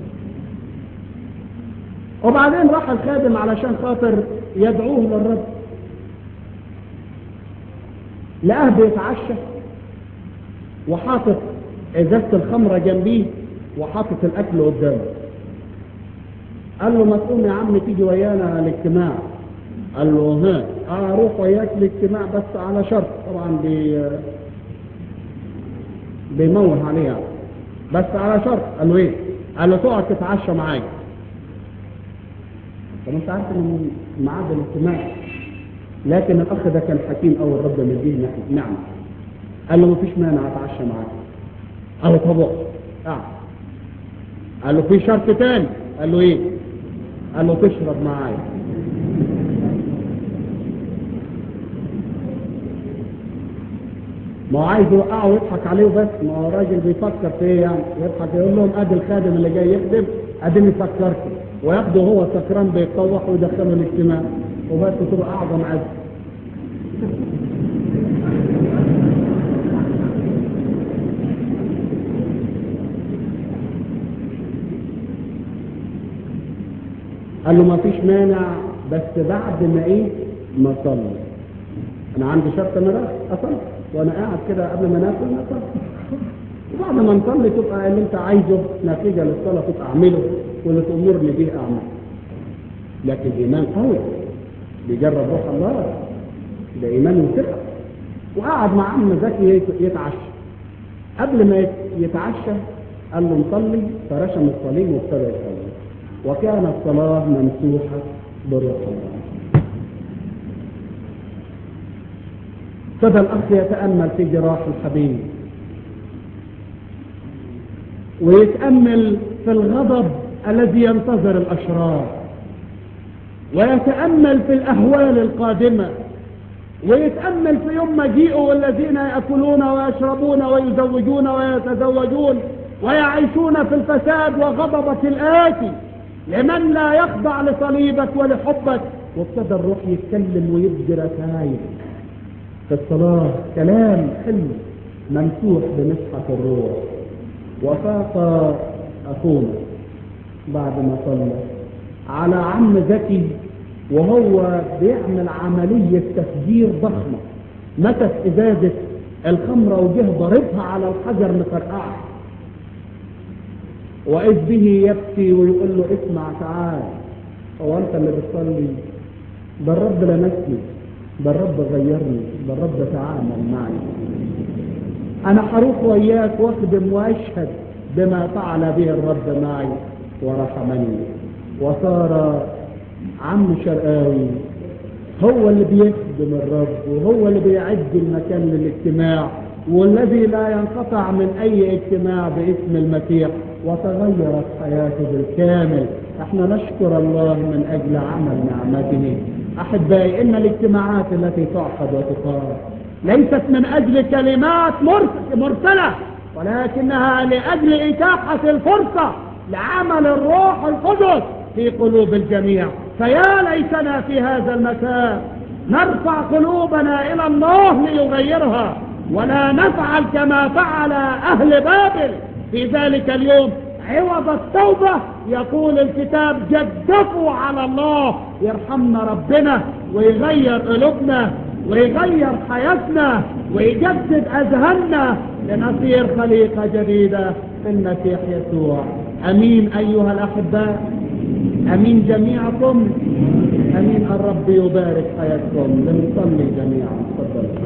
وبعدين راح الخادم علشان خاطر يدعوه للرب لقاه بيتعشى وحاطط ازازه الخمره جنبيه وحاطط الاكل قدامه قال له ما تقوم يا عم تيجي ويانا الاجتماع قال له ها اروح وياك الاجتماع بس على شرط طبعا بي بيموه عليه يعني بس على شرط قال له ايه قال له تقعد تتعشى معايا طب انت عارف ان ميعاد الاجتماع لكن الاخ ده كان حكيم قوي الرب مديه نعمه قال له مفيش مانع اتعشى معاك قال له طب قعد قال له في شرط تاني قال له ايه قال له تشرب معايا ما هو عايز يوقعه ويضحك عليه بس ما هو راجل بيفكر في ايه يعني يضحك يقول لهم ادي الخادم اللي جاي يخدم اديني فكرته وياخده هو سكران بيتطوح ويدخله الاجتماع وبس تبقى اعظم عز قال له ما فيش مانع بس بعد ما ايه ما صلي انا عندي شرط انا رايح اصلي وانا قاعد كده قبل ما ناكل نصلي وبعد ما نصلي تبقى اللي انت عايزه نتيجه للصلاه تبقى اعمله واللي تامرني به اعمله لكن ايمان قوي بيجرب روح الله ده ايمان وثقه وقعد مع عم زكي يتعشى قبل ما يتعشى قال له نصلي فرشم الصليب وابتدى يصلي وكانت الصلاه ممسوحه بروح الله ابتدى الاخ يتامل في جراح الحبيب ويتامل في الغضب الذي ينتظر الاشرار ويتامل في الاهوال القادمه ويتأمل في يوم مجيئه والذين يأكلون ويشربون ويزوجون ويتزوجون ويعيشون في الفساد وغضبة الآتي لمن لا يخضع لصليبك ولحبك وابتدى الروح يتكلم ويبدي رسائل في الصلاة كلام حلو ممسوح بمسحة الروح وفاق أخونا بعد ما صلى على عم ذكي وهو بيعمل عملية تفجير ضخمة مسك إزازة الخمرة وجه ضربها على الحجر مفرقعها وإذ به يبكي ويقول له اسمع تعال هو أنت اللي بتصلي ده الرب لمسني ده الرب غيرني ده الرب تعامل معي أنا هروح وإياك وأخدم وأشهد بما فعل به الرب معي ورحمني وصار عم شرقاوي هو اللي بيخدم الرب وهو اللي بيعد المكان للاجتماع والذي لا ينقطع من اي اجتماع باسم المسيح وتغيرت حياته بالكامل احنا نشكر الله من اجل عمل نعمته احبائي ان الاجتماعات التي تعقد وتقام ليست من اجل كلمات مرسله ولكنها لاجل اتاحه الفرصه لعمل الروح القدس في قلوب الجميع فيا ليتنا في هذا المكان نرفع قلوبنا الى الله ليغيرها ولا نفعل كما فعل اهل بابل في ذلك اليوم عوض التوبة يقول الكتاب جدفوا على الله يرحمنا ربنا ويغير قلوبنا ويغير حياتنا ويجدد اذهاننا لنصير خليقة جديدة في المسيح يسوع امين ايها الاحباء امين جميعكم امين الرب يبارك حياتكم لنصلي جميعا تفضلوا